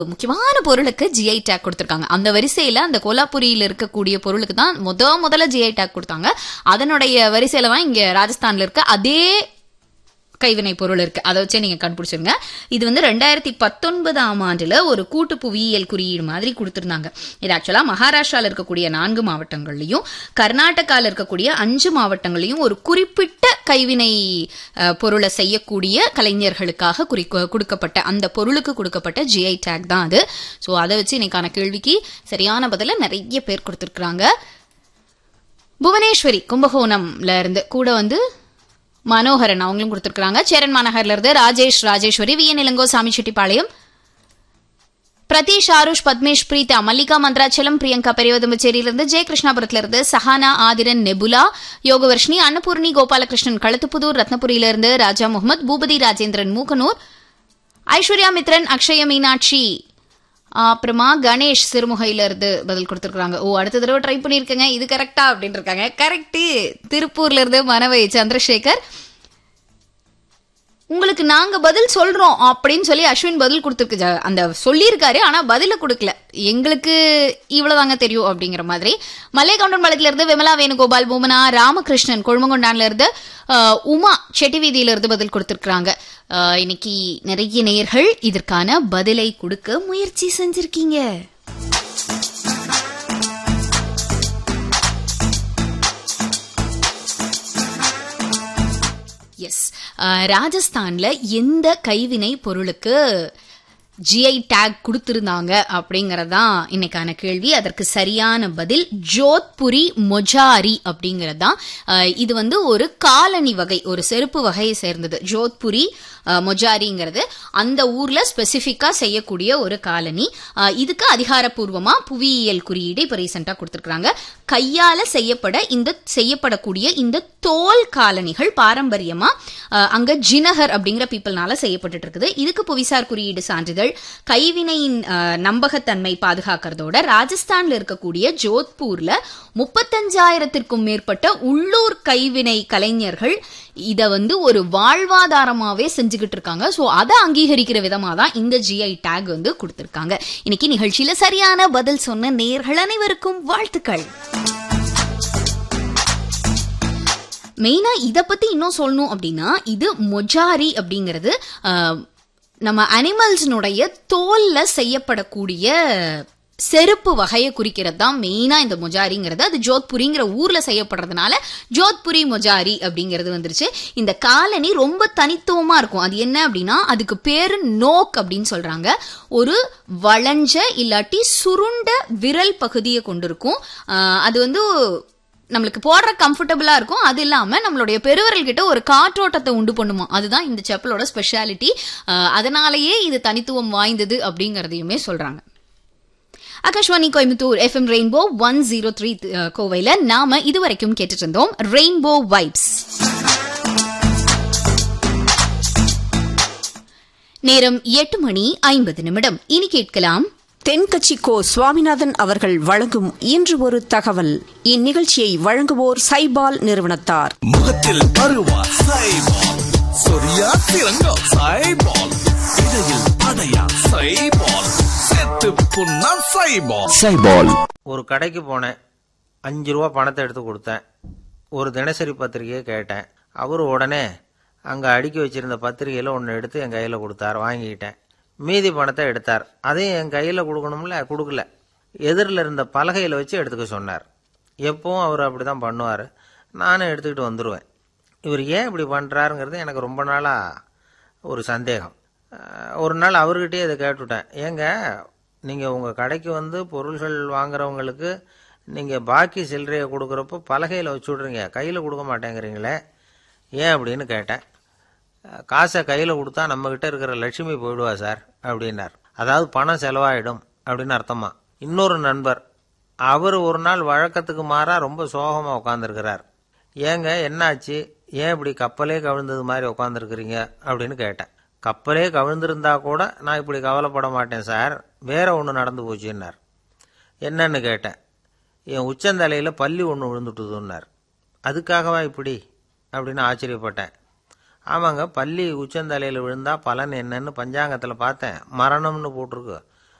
முக்கியமான பொருளுக்கு GI take கொடுத்திருக்காங்க அந்த வரிசையில அந்த கோலாபுரியில இருக்கக்கூடிய பொருளுக்கு தான் முத முதல்ல ஜிஐ டேக் கொடுத்தாங்க அதனுடைய வரிசையில தான் இங்க ராஜஸ்தான்ல இருக்க அதே கைவினை பொருள் இருக்கு அதை வச்சே நீங்க கண்டுபிடிச்சிருங்க இது வந்து ரெண்டாயிரத்தி பத்தொன்பதாம் ஆண்டுல ஒரு கூட்டு புவியியல் குறியீடு மாதிரி கொடுத்திருந்தாங்க இது ஆக்சுவலா மகாராஷ்டிரால இருக்கக்கூடிய நான்கு மாவட்டங்கள்லயும் கர்நாடகால இருக்கக்கூடிய அஞ்சு மாவட்டங்களையும் ஒரு குறிப்பிட்ட கைவினை அஹ், பொருளை செய்யக்கூடிய கலைஞர்களுக்காக குறிக்க கொடுக்கப்பட்ட அந்த பொருளுக்கு கொடுக்கப்பட்ட ஜிஐ டேக் தான் அது ஸோ அதை வச்சு இன்னைக்கான கேள்விக்கு சரியான பதில நிறைய பேர் கொடுத்திருக்கிறாங்க புவனேஸ்வரி கும்பகோணம்ல இருந்து கூட வந்து மனோகரன் அவங்களும் கொடுத்திருக்காங்க சேரன் மாநகர்ல இருந்து ராஜேஷ் ராஜேஸ்வரி வி என் இளங்கோ சாமிச்செட்டிப்பாளையம் பிரதீஷ் ஆருஷ் பத்மேஷ் பிரீதா மல்லிகா மந்திராச்சலம் பிரியங்கா பெரியவதம்பச்சேரியிலிருந்து ஜெய கிருஷ்ணாபுரத்துல இருந்து சஹானா ஆதிரன் நெபுலா யோகவர்ஷினி அன்னபூர்ணி கோபாலகிருஷ்ணன் களத்துப்புதூர் ரத்னபுரியிலிருந்து ராஜா முகமது பூபதி ராஜேந்திரன் மூக்கனூர் ஐஸ்வர்யா மித்ரன் அக்ஷய மீனாட்சி அப்புறமா கணேஷ் சிறுமுகையில இருந்து பதில் கொடுத்துருக்காங்க ஓ அடுத்த தடவை ட்ரை பண்ணிருக்கேங்க இது கரெக்டா அப்படின்னு இருக்காங்க கரெக்ட் திருப்பூர்ல இருந்து மனவை சந்திரசேகர் உங்களுக்கு நாங்க பதில் சொல்றோம் அப்படின்னு சொல்லி அஸ்வின் பதில் கொடுத்துருக்கு ஜ- அந்த சொல்லியிருக்காரு ஆனா பதில கொடுக்கல எங்களுக்கு இவ்வளவுதாங்க தெரியும் அப்படிங்கிற மாதிரி மல்லைகவுண்டன் இருந்து விமலா வேணுகோபால் பூமனா ராமகிருஷ்ணன் கொழுமங்கொண்டான்ல இருந்து அஹ், உமா செட்டி வீதியில இருந்து பதில் கொடுத்திருக்காங்க அஹ், இன்னைக்கு நிறைய நேயர்கள் இதற்கான பதிலை கொடுக்க முயற்சி செஞ்சிருக்கீங்க எஸ் ராஜஸ்தான்ல எந்த கைவினை பொருளுக்கு ஜிஐ டேக் கொடுத்திருந்தாங்க அப்படிங்கறதான் இன்னைக்கான கேள்வி அதற்கு சரியான பதில் ஜோத்புரி மொஜாரி அப்படிங்கறதுதான் அஹ், இது வந்து ஒரு காலனி வகை ஒரு செருப்பு வகையை சேர்ந்தது ஜோத்புரி அஹ், மொஜாரிங்கிறது அந்த ஊர்ல ஸ்பெசிபிக்கா செய்யக்கூடிய ஒரு காலனி அஹ், இதுக்கு அதிகாரப்பூர்வமா புவியியல் குறியீடு இப்ப ரீசெண்டா கொடுத்திருக்காங்க கையால செய்யப்பட இந்த செய்யப்படக்கூடிய இந்த தோல் காலனிகள் பாரம்பரியமா அஹ், அங்க ஜினகர் அப்படிங்கிற பீப்பிள்னால செய்யப்பட்டுட்டு இருக்குது இதுக்கு புவிசார் குறியீடு சான்றிதழ் கைவினையின் அஹ், நம்பகத்தன்மை பாதுகாக்கிறதோட ராஜஸ்தான்ல இருக்கக்கூடிய ஜோத்பூர்ல முப்பத்தஞ்சாயிரத்திற்கும் மேற்பட்ட உள்ளூர் கைவினை கலைஞர்கள் இத வந்து ஒரு வாழ்வாதாரமாவே செஞ்சுக்கிட்டு இருக்காங்க சோ அதை அங்கீகரிக்கிற விதமா தான் இந்த ஜிஐ டேக் வந்து கொடுத்திருக்காங்க இன்னைக்கு நிகழ்ச்சியில சரியான பதில் சொன்ன நேர்கள் அனைவருக்கும் வாழ்த்துக்கள் மெயினா இத பத்தி இன்னும் சொல்லணும் அப்படின்னா இது மொஜாரி அப்படிங்கிறது ஆஹ், நம்ம அனிமல்ஸ்னுடைய தோல்ல செய்யப்படக்கூடிய செருப்பு வகையை குறிக்கிறது தான் மெயினா இந்த மொஜாரிங்கிறது அது ஜோத்புரிங்கிற ஊர்ல செய்யப்படுறதுனால ஜோத்புரி மொஜாரி அப்படிங்கிறது வந்துருச்சு இந்த காலனி ரொம்ப தனித்துவமா இருக்கும் அது என்ன அப்படின்னா அதுக்கு பேரு நோக் அப்படின்னு சொல்றாங்க ஒரு வளைஞ்ச இல்லாட்டி சுருண்ட விரல் பகுதியை கொண்டிருக்கும் ஆஹ், அது வந்து நம்மளுக்கு போடுற கம்ஃபர்டபுளா இருக்கும் அது இல்லாம நம்மளுடைய பெருவிரல் கிட்ட ஒரு காற்றோட்டத்தை உண்டு பண்ணுமா அதுதான் இந்த செப்பலோட ஸ்பெஷாலிட்டி அதனாலேயே இது தனித்துவம் வாய்ந்தது அப்படிங்கறதையுமே சொல்றாங்க Akashvani Coimbatore FM rainbow one zero three கோவையில நாம இதுவரைக்கும் கேட்டுட்டு இருந்தோம் ரெயின்போ வைப்ஸ் நேரம் எட்டு மணி ஐம்பது நிமிடம் இனி கேட்கலாம் தென்கட்சி கோ சுவாமிநாதன் அவர்கள் வழங்கும் இன்று ஒரு தகவல் இந்நிகழ்ச்சியை வழங்குவோர் சைபால் நிறுவனத்தார் முகத்தில் பருவா சைபால் சொரியா திரங்கா சைபால் இடையில் அடையா சைபால் செத்து புண்ணா சைபால் சைபால் ஒரு கடைக்கு போனேன் அஞ்சு ரூபா பணத்தை எடுத்து கொடுத்தேன் ஒரு தினசரி பத்திரிகையை கேட்டேன் அவர் உடனே அங்கே அடுக்கி வச்சிருந்த பத்திரிகையில் ஒன்று எடுத்து என் கையில் கொடுத்தார் வாங்கிக்கிட்டேன் மீதி பணத்தை எடுத்தார் அதையும் என் கையில் கொடுக்கணும்ல கொடுக்கல எதிரில் இருந்த பலகையில் வச்சு எடுத்துக்க சொன்னார் எப்பவும் அவர் அப்படி தான் பண்ணுவார் நானும் எடுத்துக்கிட்டு வந்துடுவேன் இவர் ஏன் இப்படி பண்ணுறாருங்கிறது எனக்கு ரொம்ப நாளாக ஒரு சந்தேகம் அஹ் ஒரு நாள் அவர்கிட்டயே இதை கேட்டுவிட்டேன் ஏங்க நீங்கள் உங்கள் கடைக்கு வந்து பொருள்கள் வாங்குறவங்களுக்கு நீங்கள் பாக்கி சில்லறையை கொடுக்குறப்போ பலகையில் வச்சு விட்றீங்க கையில் கொடுக்க மாட்டேங்கிறீங்களே ஏன் அப்படின்னு கேட்டேன் அஹ் காசை கையில் கொடுத்தா நம்மக்கிட்ட இருக்கிற லட்சுமி போயிடுவா சார் அப்படின்னார் அதாவது பணம் செலவாயிடும் அப்படின்னு அர்த்தமா இன்னொரு நண்பர் அவர் ஒரு நாள் வழக்கத்துக்கு மாறா ரொம்ப சோகமாக உட்காந்துருக்கிறார் ஏங்க என்னாச்சு ஏன் இப்படி கப்பலே கவிழ்ந்தது மாதிரி உட்காந்துருக்கிறீங்க அப்படின்னு கேட்டேன் கப்பலே கவிழ்ந்திருந்தா கூட நான் இப்படி கவலைப்பட மாட்டேன் சார் வேற ஒன்று நடந்து போச்சுன்னார் என்னன்னு கேட்டேன் என் உச்சந்தலையில் பள்ளி ஒன்று விழுந்துட்டுதுன்னார் அதுக்காகவா இப்படி அப்படின்னு ஆச்சரியப்பட்டேன் ஆமாங்க பள்ளி உச்சந்தலையில் விழுந்தா பலன் என்னன்னு பஞ்சாங்கத்தில் பார்த்தேன் மரணம்னு போட்டிருக்கு